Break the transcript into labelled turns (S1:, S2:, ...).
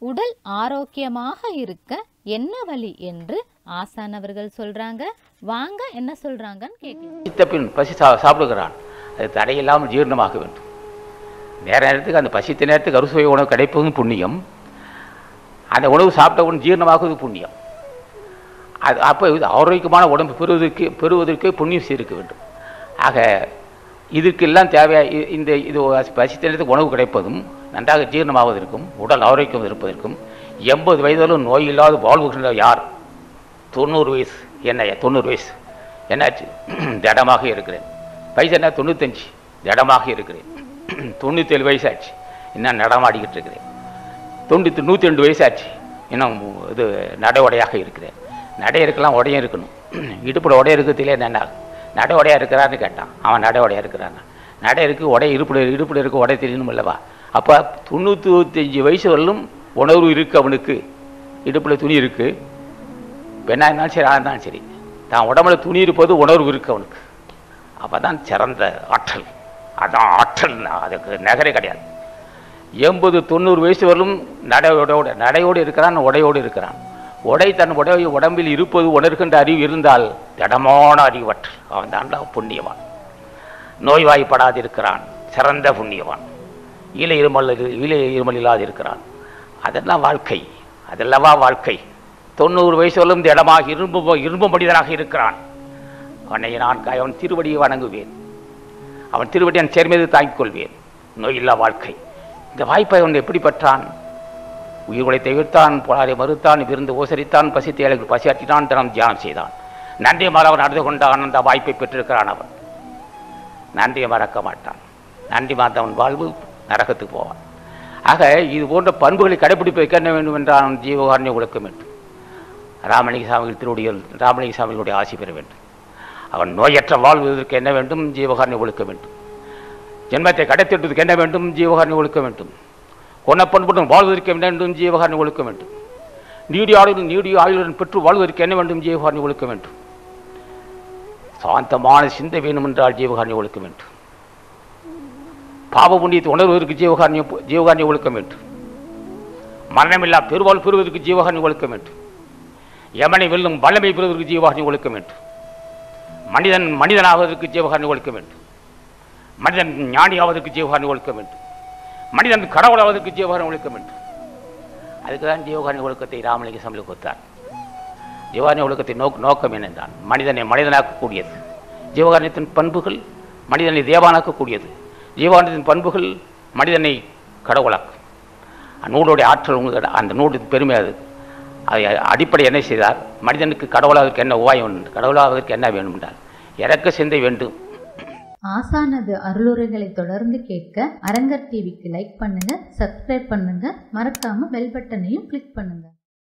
S1: உடல் ஆரோக்கியமாக இருக்க என்ன வழி என்று ஆசான் அவர்கள் சொல்றாங்க வாங்க என்ன சொல்றாங்கன்னு கேட்கலாம்
S2: பசித்த பின் பசி சா சாப்பிடுகிறான் அது தடையில்லாமல் ஜீரணமாக வேண்டும் நேர நேரத்துக்கு அந்த பசித்த நேரத்துக்கு அறுசுவை உணவு கிடைப்பதும் புண்ணியம் அந்த உணவு சாப்பிட்டவுடன் ஜீரணமாகுவது புண்ணியம் அது அப்போ இது ஆரோக்கியமான உடம்பு பெறுவதற்கு பெறுவதற்கு புண்ணியம் சேர்க்க வேண்டும் ஆக இதற்கெல்லாம் தேவையா இ- இந்த இது பசித்த நேரத்துக்கு உணவு கிடைப்பதும் நன்றாக ஜீரணமாவதற்கும் உடல் ஆரோக்கியம் இருப்பதற்கும் எண்பது வயதிலும் நோய் இல்லாத வாழ்வுகின்ற யார் தொண்ணூறு வயசு என்ன தொண்ணூறு வயசு என்னாச்சு திடமாக இருக்கிறேன் வயசு என்ன தொண்ணூத்தஞ்சு திடமாக இருக்கிறேன் தொண்ணூத்தேழு வயசாச்சு இன்னும் நடமாடிக்கிட்டு இருக்கிறேன் தொண்ணூற்றி நூற்றி ரெண்டு வயசாச்சு இன்னும் இது நடை உடையாக இருக்கிறேன் நடை இருக்கலாம் உடையும் இருக்கணும் இடுப்பில் உடைய இருக்கிறதுல என்ன நடை உடையா இருக்கிறான்னு கேட்டான் அவன் நடை உடையா இருக்கிறான் நடை இருக்கு உடை இடுப்பில் இடுப்பில் இருக்க உடை தெரியணும் அல்லவா அப்போ தொண்ணூற்றி வயசு வரலும் உணர்வு இருக்கு அவனுக்கு இடுப்பில் துணி இருக்குது பெண்ணாக இருந்தாலும் சரி ஆணா இருந்தாலும் சரி தான் உடம்புல துணி இருப்பது உணர்வு இருக்கு அவனுக்கு அப்போ தான் சிறந்த ஆற்றல் அதான் ஆற்றல்னா அதுக்கு நகரே கிடையாது எண்பது தொண்ணூறு வயசு வரலும் நடையோட நடையோடு இருக்கிறான் உடையோடு இருக்கிறான் உடை தன் உடை உடம்பில் இருப்பது உணர்கின்ற அறிவு இருந்தால் திடமான அறிவற்றல் அவன் தாண்டா புண்ணியவான் நோய்வாய்ப்படாது இருக்கிறான் சிறந்த புண்ணியவான் ஈழ இருமல் ஈழ இருமல் இல்லாது இருக்கிறான் அதெல்லாம் வாழ்க்கை அதெல்லவா வாழ்க்கை தொண்ணூறு வயசு வரலும் இந்த இடமாக இரும்பு இரும்பு மனிதனாக இருக்கிறான் அவனை நான் க- அவன் திருவடியை வணங்குவேன் அவன் திருவடி என் சேர்மீது தாங்கிக் கொள்வேன் நோயில்லா வாழ்க்கை இந்த வாய்ப்பை அவன் எப்படி பெற்றான் உயிர்களை தவிர்த்தான் புலாரை மறுத்தான் விருந்து உசரித்தான் பசித்த ஏழைகள் பசியாற்றினான் தினம் தியானம் செய்தான் நன்றி மறவன் நடந்து கொண்டான் அந்த வாய்ப்பை பெற்றிருக்கிறான் அவன் நன்றியை மறக்க மாட்டான் நன்றி மறந்தவன் வாழ்வு நரகத்துக்கு போவான் ஆக இது போன்ற பண்புகளை கடைபிடிப்பதற்கு என்ன வேண்டும் என்றால் அவன் ஜீவகாரண்யம் கொடுக்க வேண்டும் ராமலிங்க சாமிகள் திருவடிகள் ராமலிங்க சாமிகளுடைய ஆசி பெற வேண்டும் அவன் நோயற்ற வாழ்வதற்கு என்ன வேண்டும் ஜீவகாரண்யம் ஒழுக்க வேண்டும் ஜென்மத்தை கடைத்திட்டதுக்கு என்ன வேண்டும் ஜீவகாரண்யம் ஒழுக்க வேண்டும் கொன்னப்பண்புடன் வாழ்வதற்கு என்ன வேண்டும் ஜீவகாரண்யம் ஒழுக்க வேண்டும் நீடிய ஆயுளுடன் நீடிய ஆயுளுடன் பெற்று வாழ்வதற்கு என்ன வேண்டும் ஜீவகாரண்யம் ஒழுக்க வேண்டும் சாந்தமான சிந்தை வேணும் என்றால் ஜீவகாரண்யம் ஒழுக்க வேண்டும் பாவ புண்ணியத்தை உணர்வதற்கு ஜீவகாரண்யம் ஜீவகாரண்யம் ஒழுக்க வேண்டும் மரணமில்லா பெருவாள் பெறுவதற்கு ஜீவகாரண்யம் ஒழுக்க வேண்டும் யமனை வெல்லும் வல்லமை பெறுவதற்கு ஜீவகாரண்யம் ஒழுக்க வேண்டும் மனிதன் மனிதனாவதற்கு ஜீவகாரண்யம் ஒழுக்க வேண்டும் மனிதன் ஞானியாவதற்கு ஜீவகாரண்யம் ஒழுக்க வேண்டும் மனிதன் கடவுளாவதற்கு ஜீவகாரண்யம் ஒழுக்க வேண்டும் அதுக்கு தான் ஜீவகாரண்ய ஒழுக்கத்தை ராமலிங்க சாமி கொடுத்தார் ஜீவகாரண்ய ஒழுக்கத்தின் நோக்க நோக்கம் என்னென்றால் மனிதனை மனிதனாக்கக்கூடியது ஜீவகாரண்யத்தின் பண்புகள் மனிதனை தேவானாக்கக்கூடியது ஜீவகாரண்யத்தின் பண்புகள் மனிதனை கடவுளாக்கும் நூலுடைய ஆற்றல் உங்களுக்கு அந்த நூலுக்கு பெருமை அது அது அடிப்படை என்ன செய்தார் மனிதனுக்கு கடவுளாவதற்கு என்ன உபாயம் உண்டு கடவுளாவதற்கு என்ன வேண்டும் என்றால் இறக்க சிந்தை வேண்டும்
S1: ஆசானது அருளுரைகளை தொடர்ந்து கேட்க அரங்கர் டிவிக்கு லைக் பண்ணுங்க சப்ஸ்கிரைப் பண்ணுங்க மறக்காம பெல் பட்டனையும் கிளிக் பண்ணுங்க